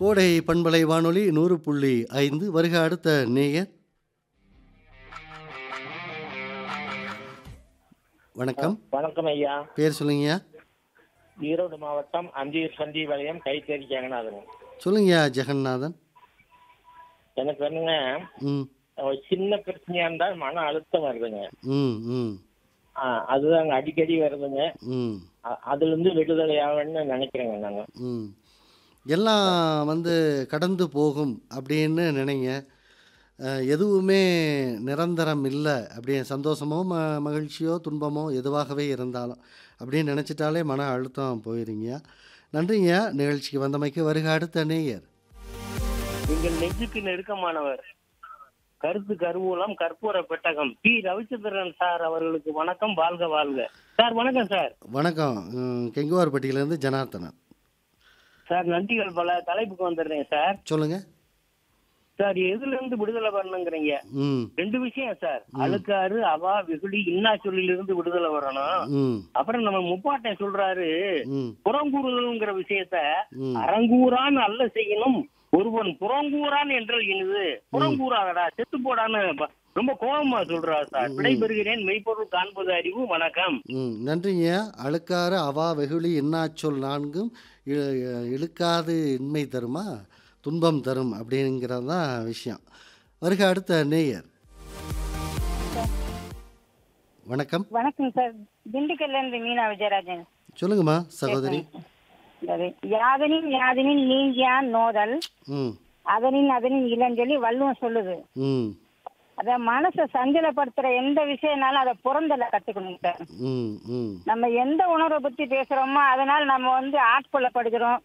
கோடை பண்பலை வானொலி நூறு புள்ளி ஐந்து வருக அடுத்த நேயர் வணக்கம் வணக்கம் ஐயா பேர் சொல்லுங்கய்யா ஈரோடு மாவட்டம் அந்தியூர் சந்தி வளையம் கைத்தறி ஜெகநாதன் சொல்லுங்கய்யா ஜெகநாதன் எனக்கு வந்துங்க ம் ஒரு சின்ன பிரச்சனையா இருந்தால் மன அழுத்தம் வருதுங்க ம் ம் ஆ, அதுதாங்க அடிக்கடி வருதுங்க ம் அ- அதுல இருந்து விடுதலை ஆகணும்னு நினைக்கிறேங்க நாங்க ம் எல்லாம் வந்து கடந்து போகும் அப்படின்னு நினைங்க அஹ், எதுவுமே நிரந்தரம் இல்லை அப்படி சந்தோஷமோ ம மகிழ்ச்சியோ துன்பமோ எதுவாகவே இருந்தாலும் அப்படின்னு நினச்சிட்டாலே மன அழுத்தம் போயிருங்க நன்றிங்க நிகழ்ச்சிக்கு வந்தமைக்கு வருக அடுத்த நேயர் எங்கள் நெஞ்சுக்கு நெருக்கமானவர் கருத்து கருவூலம் கற்பூர பெட்டகம் பி ரவிச்சந்திரன் சார் அவர்களுக்கு வணக்கம் வாழ்க வாழ்க சார் வணக்கம் சார் வணக்கம் ம், கெங்குவார்பட்டியிலேருந்து ஜனார்த்தனன் சார் நன்றிகள் பல தலைப்புக்கு வந்துடுறேன் சார் சொல்லுங்கள் சார் எதுல இருந்து விடுதலை பண்ணணுங்கிறீங்க ம் ரெண்டு விஷயம் சார் அழுக்காறு அவா வெகுளி இன்னா சொல்லில இருந்து விடுதலை வரணும் ம் அப்புறம் நம்ம முப்பாட்டன் சொல்றாரு ம் புறங்கூறுதல்ங்கிற விஷயத்த ம் அறங்கூறான் அல்ல செய்யணும் ஒருவன் புறங்கூறான் என்றால் இனிது புறங்கூறாதடா செத்து போடான்னு ப- ரொம்ப கோபமா சொல்றாரு சார் விடைபெறுகிறேன் மெய்ப்பொருள் காண்பது அறிவு வணக்கம் ம் நன்றிங்க அழுக்காறு அவா வெகுளி இன்னாச்சொல் நான்கும் இ- இழுக்காது இன்மை தருமா துன்பம் தரும் அப்படிங்கிறது தான் விஷயம் வருக அடுத்த நேயர் வணக்கம் வணக்கம் சார் திண்டுக்கல்ல இருந்து மீனா விஜயராஜன் சொல்லுங்கம்மா சகோதரி சரி. யாதனின் யாதனின் நீங்கியான் நோதல் ம் அதனின் அதனின் இல்லைன்னு வள்ளுவம் சொல்லுது ம் அத மனசை சஞ்சலப்படுத்துற எந்த விஷயம்னாலும் அதை புறந்தல கத்துக்கணும் சார் ம் ம் நம்ம எந்த உணர்வை பத்தி பேசுறோமோ அதனால நம்ம வந்து ஆட்கொள்ளப்படுகிறோம்